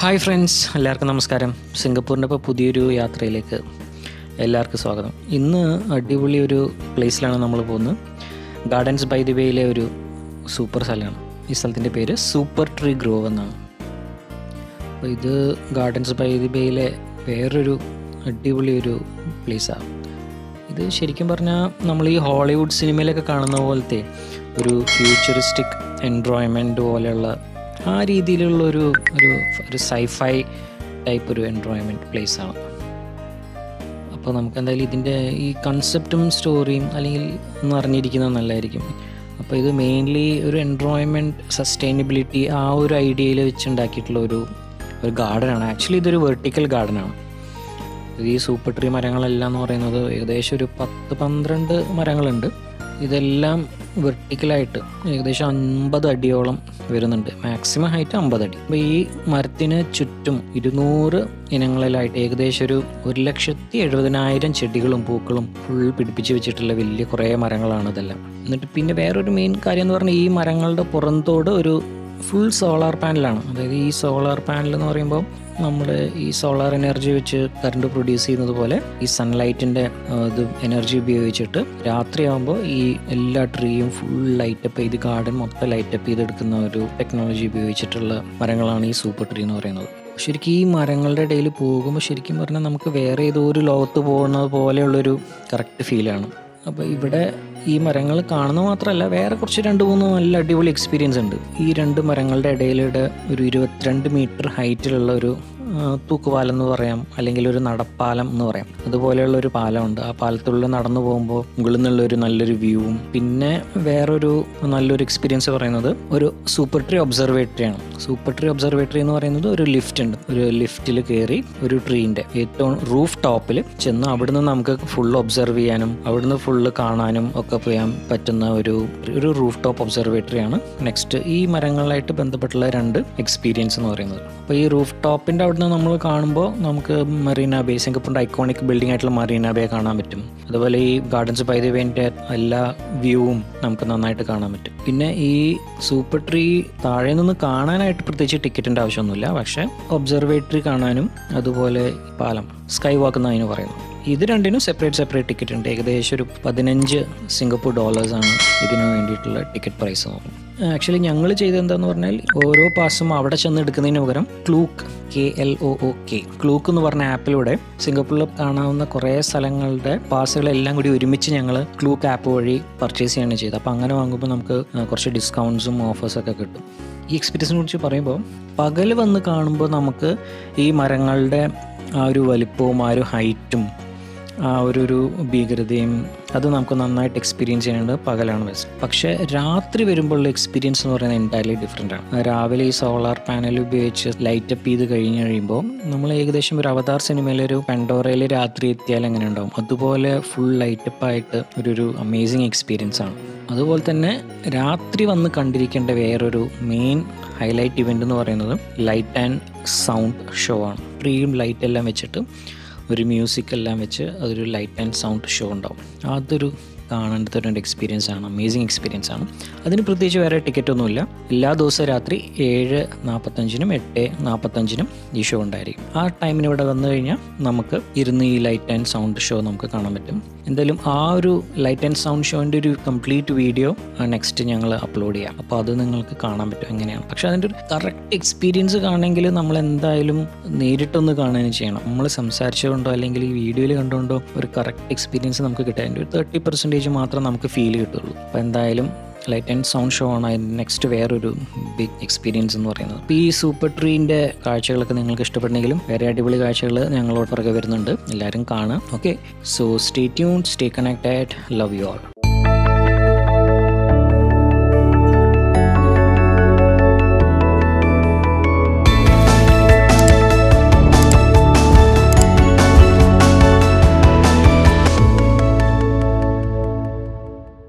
hi friends എല്ലാവർക്കും നമസ്കാരം സിംഗപ്പൂരിൻ്റെ ഇപ്പോൾ പുതിയൊരു യാത്രയിലേക്ക് എല്ലാവർക്കും സ്വാഗതം ഇന്ന് അടിപൊളി ഒരു പ്ലേസിലാണ് നമ്മൾ പോകുന്നത് ഗാർഡൻസ് ബൈ ദി വേയിലെ ഒരു സൂപ്പർ സ്ഥലമാണ് ഈ സ്ഥലത്തിൻ്റെ പേര് സൂപ്പർ ട്രീ ഗ്രോവ് എന്നാണ് അപ്പോൾ ഇത് ഗാർഡൻസ് ബൈ ദി ബേയിലെ വേറൊരു അടിപൊളി ഒരു പ്ലേസാണ് ഇത് ശരിക്കും പറഞ്ഞാൽ നമ്മൾ ഈ ഹോളിവുഡ് സിനിമയിലൊക്കെ കാണുന്ന പോലത്തെ ഒരു ഫ്യൂച്ചറിസ്റ്റിക് എൻവയോൺമെൻറ്റ് പോലെയുള്ള ആ രീതിയിലുള്ള ഒരു ഒരു ഒരു സൈഫൈ ടൈപ്പ് ഒരു എൻവയോൺമെൻറ്റ് പ്ലേസാണ് അപ്പോൾ നമുക്ക് എന്തായാലും ഇതിൻ്റെ ഈ കൺസെപ്റ്റും സ്റ്റോറിയും അല്ലെങ്കിൽ ഒന്ന് അറിഞ്ഞിരിക്കുന്നത് നല്ലതായിരിക്കും അപ്പോൾ ഇത് മെയിൻലി ഒരു എൻവയോൺമെൻറ്റ് സസ്റ്റൈനബിലിറ്റി ആ ഒരു ഐഡിയയിൽ വെച്ചുണ്ടാക്കിയിട്ടുള്ള ഒരു ഒരു ഗാർഡനാണ് ആക്ച്വലി ഇതൊരു വെർട്ടിക്കൽ ഗാർഡനാണ് ഈ സൂപ്പർ ട്രീ മരങ്ങളെല്ലാം എന്ന് പറയുന്നത് ഏകദേശം ഒരു പത്ത് പന്ത്രണ്ട് മരങ്ങളുണ്ട് ഇതെല്ലാം വെർട്ടിക്കലായിട്ട് ഏകദേശം അൻപത് അടിയോളം വരുന്നുണ്ട് മാക്സിമം ഹൈറ്റ് അമ്പത് അടി അപ്പോൾ ഈ മരത്തിന് ചുറ്റും ഇരുന്നൂറ് ഇനങ്ങളിലായിട്ട് ഏകദേശം ഒരു ഒരു ലക്ഷത്തി എഴുപതിനായിരം ചെടികളും പൂക്കളും ഫുൾ പിടിപ്പിച്ച് വെച്ചിട്ടുള്ള വലിയ കുറേ മരങ്ങളാണ് ഇതെല്ലാം എന്നിട്ട് പിന്നെ വേറൊരു മെയിൻ കാര്യം എന്ന് പറഞ്ഞാൽ ഈ മരങ്ങളുടെ പുറന്തോട് ഒരു ഫുൾ സോളാർ പാനലാണ് അതായത് ഈ സോളാർ പാനൽ എന്ന് പറയുമ്പോൾ നമ്മൾ ഈ സോളാർ എനർജി വെച്ച് കറണ്ട് പ്രൊഡ്യൂസ് ചെയ്യുന്നത് പോലെ ഈ സൺലൈറ്റിൻ്റെ ഇത് എനർജി ഉപയോഗിച്ചിട്ട് രാത്രിയാകുമ്പോൾ ഈ എല്ലാ ട്രീയും ഫുൾ ലൈറ്റപ്പ് ചെയ്ത് ഗാർഡൻ മൊത്തം ലൈറ്റപ്പ് ചെയ്തെടുക്കുന്ന ഒരു ടെക്നോളജി ഉപയോഗിച്ചിട്ടുള്ള മരങ്ങളാണ് ഈ സൂപ്പർ ട്രീ എന്ന് പറയുന്നത് ശരിക്കും ഈ മരങ്ങളുടെ ഇടയിൽ പോകുമ്പോൾ ശരിക്കും പറഞ്ഞാൽ നമുക്ക് വേറെ ഏതോ ഒരു ലോകത്ത് പോകുന്നത് പോലെയുള്ളൊരു കറക്റ്റ് ഫീലാണ് അപ്പോൾ ഇവിടെ ഈ മരങ്ങൾ കാണുന്ന മാത്രമല്ല വേറെ കുറച്ച് രണ്ട് മൂന്ന് നല്ല അടിപൊളി എക്സ്പീരിയൻസ് ഉണ്ട് ഈ രണ്ട് മരങ്ങളുടെ ഇടയിലൂടെ ഒരു ഇരുപത്തിരണ്ട് മീറ്റർ ഹൈറ്റിലുള്ള ഒരു തൂക്കുപാലം എന്ന് പറയാം അല്ലെങ്കിൽ ഒരു നടപ്പാലം എന്ന് പറയാം അതുപോലെയുള്ള ഒരു പാലമുണ്ട് ആ പാലത്തിലൂടെ നടന്നു പോകുമ്പോൾ മുകളിൽ നിന്നുള്ള ഒരു നല്ലൊരു വ്യൂവും പിന്നെ വേറൊരു നല്ലൊരു എക്സ്പീരിയൻസ് പറയുന്നത് ഒരു സൂപ്പർ ട്രീ ഒബ്സർവേറ്ററി ആണ് സൂപ്പർ ട്രീ ഒബ്സർവേറ്ററി എന്ന് പറയുന്നത് ഒരു ലിഫ്റ്റ് ഉണ്ട് ഒരു ലിഫ്റ്റിൽ കയറി ഒരു ട്രീൻ്റെ ഏറ്റവും റൂഫ് ടോപ്പിൽ ചെന്ന് അവിടുന്ന് നമുക്ക് ഫുൾ ഒബ്സർവ് ചെയ്യാനും അവിടുന്ന് ഫുള്ള് കാണാനും ഒക്കെ ചെയ്യാൻ പറ്റുന്ന ഒരു ഒരു റൂഫ് ടോപ്പ് ഒബ്സർവേറ്ററി ആണ് നെക്സ്റ്റ് ഈ മരങ്ങളായിട്ട് ബന്ധപ്പെട്ടുള്ള രണ്ട് എക്സ്പീരിയൻസ് എന്ന് പറയുന്നത് അപ്പോൾ ഈ റൂഫ് ടോപ്പിൻ്റെ അവിടുന്ന് നമ്മൾ കാണുമ്പോൾ നമുക്ക് മറീന ബേ സിംഗപ്പൂറിൻ്റെ ഐക്കോണിക് ബിൽഡിംഗ് ആയിട്ടുള്ള മറീന ബേ കാണാൻ പറ്റും അതുപോലെ ഈ ഗാർഡൻസ് ബൈ ദി വേൻ്റെ എല്ലാ വ്യൂവും നമുക്ക് നന്നായിട്ട് കാണാൻ പറ്റും പിന്നെ ഈ സൂപ്പർ ട്രീ താഴെ നിന്ന് കാണാനായിട്ട് പ്രത്യേകിച്ച് ടിക്കറ്റിൻ്റെ ആവശ്യമൊന്നുമില്ല പക്ഷേ ഒബ്സർവേറ്ററി കാണാനും അതുപോലെ പാലം സ്കൈ വാക്ക് എന്ന് അതിന് പറയുന്നു ഇത് രണ്ടിനും സെപ്പറേറ്റ് സെപ്പറേറ്റ് ടിക്കറ്റ് ഉണ്ട് ഏകദേശം ഒരു പതിനഞ്ച് സിംഗപ്പൂർ ഡോളേഴ്സാണ് ഇതിന് വേണ്ടിയിട്ടുള്ള ടിക്കറ്റ് പ്രൈസ് നോക്കുന്നത് ആക്ച്വലി ഞങ്ങൾ ചെയ്തത് എന്താന്ന് പറഞ്ഞാൽ ഓരോ പാസും അവിടെ ചെന്ന് എടുക്കുന്നതിന് പകരം Klook K L O O K Klook എന്ന് പറഞ്ഞ ആപ്പിലൂടെ സിംഗപ്പൂരിൽ കാണാവുന്ന കുറേ സ്ഥലങ്ങളുടെ പാസുകളെല്ലാം കൂടി ഒരുമിച്ച് ഞങ്ങൾ ക്ലൂക്ക് ആപ്പ് വഴി പർച്ചേസ് ചെയ്യാണ് ചെയ്തത് അപ്പോൾ അങ്ങനെ വാങ്ങുമ്പോൾ നമുക്ക് കുറച്ച് ഡിസ്കൗണ്ട്സും ഓഫേഴ്സൊക്കെ കിട്ടും ഈ എക്സ്പീരിയൻസിനെ കുറിച്ച് പറയുമ്പോൾ പകൽ വന്ന് കാണുമ്പോൾ നമുക്ക് ഈ മരങ്ങളുടെ ആ ഒരു വലിപ്പവും ആ ഒരു ഹൈറ്റും ആ ഒരു ഒരു ഭീകരതയും അത് നമുക്ക് നന്നായിട്ട് എക്സ്പീരിയൻസ് ചെയ്യാനുണ്ട് പകലാണ് ബെസ്റ്റ് പക്ഷേ രാത്രി വരുമ്പോഴുള്ള എക്സ്പീരിയൻസ് എന്ന് പറയുന്നത് എൻറ്റയർലി ഡിഫറെൻ്റ് ആണ് രാവിലെ ഈ സോളാർ പാനൽ ഉപയോഗിച്ച് ലൈറ്റപ്പ് ചെയ്ത് കഴിഞ്ഞ് കഴിയുമ്പോൾ നമ്മൾ ഏകദേശം ഒരു അവതാർ സിനിമയിലെ ഒരു പെൻഡോറയിൽ രാത്രി എത്തിയാൽ എങ്ങനെ ഉണ്ടാവും അതുപോലെ ഫുൾ ലൈറ്റപ്പ് ആയിട്ട് ഒരു ഒരു അമേസിങ് എക്സ്പീരിയൻസ് ആണ് അതുപോലെ തന്നെ രാത്രി വന്ന് കണ്ടിരിക്കേണ്ട വേറൊരു മെയിൻ ഹൈലൈറ്റ് ഇവൻ്റ് എന്ന് പറയുന്നത് ലൈറ്റ് ആൻഡ് സൗണ്ട് ഷോ ആണ് ട്രീയും ലൈറ്റ് എല്ലാം വെച്ചിട്ട് ഒരു മ്യൂസിക് എല്ലാം വെച്ച് അതൊരു ലൈറ്റ് ആൻഡ് സൗണ്ട് ഷോ ഉണ്ടാവും അതൊരു കാണേണ്ടത് ഒരു എക്സ്പീരിയൻസ് ആണ് അമേസിങ് എക്സ്പീരിയൻസ് ആണ് അതിന് പ്രത്യേകിച്ച് വേറെ ടിക്കറ്റ് ഒന്നുമില്ല എല്ലാ ദിവസവും രാത്രി ഏഴ് നാൽപ്പത്തഞ്ചിനും എട്ട് നാൽപ്പത്തഞ്ചിനും ഈ ഷോ ഉണ്ടായിരിക്കും ആ ടൈമിന് ഇവിടെ വന്നു കഴിഞ്ഞാൽ നമുക്ക് ഇരുന്ന് ഈ ലൈറ്റ് ആൻഡ് സൗണ്ട് ഷോ നമുക്ക് കാണാൻ പറ്റും എന്തായാലും ആ ഒരു ലൈറ്റ് ആൻഡ് സൗണ്ട് ഷോൻ്റെ ഒരു കംപ്ലീറ്റ് വീഡിയോ നെക്സ്റ്റ് ഞങ്ങൾ അപ്ലോഡ് ചെയ്യാം അപ്പോൾ അത് നിങ്ങൾക്ക് കാണാൻ പറ്റും എങ്ങനെയാണ് പക്ഷേ അതിൻ്റെ ഒരു കറക്റ്റ് എക്സ്പീരിയൻസ് കാണണമെങ്കിൽ നമ്മൾ എന്തായാലും നേരിട്ടൊന്ന് കാണുകയും ചെയ്യണം നമ്മൾ സംസാരിച്ചുകൊണ്ടോ അല്ലെങ്കിൽ ഈ വീഡിയോയിൽ കണ്ടുകൊണ്ടോ ഒരു കറക്റ്റ് എക്സ്പീരിയൻസ് നമുക്ക് കിട്ടാൻ ഒരു തേർട്ടി പെർസെൻറ്റേജ് മാത്രം നമുക്ക് ഫീൽ കിട്ടുള്ളൂ അപ്പോൾ എന്തായാലും ലൈറ്റ് ആൻഡ് സൗണ്ട് ഷോ ആണ് അതിൻ്റെ നെക്സ്റ്റ് വേറൊരു ബിഗ് എക്സ്പീരിയൻസ് എന്ന് പറയുന്നത് അപ്പോൾ ഈ സൂപ്പർ ട്രീൻ്റെ കാഴ്ചകളൊക്കെ നിങ്ങൾക്ക് ഇഷ്ടപ്പെടണമെങ്കിലും വേറെ അടിപൊളി കാഴ്ചകൾ ഞങ്ങളോട് പുറകെ വരുന്നുണ്ട് എല്ലാവരും കാണുക okay so stay tune stay connected love you all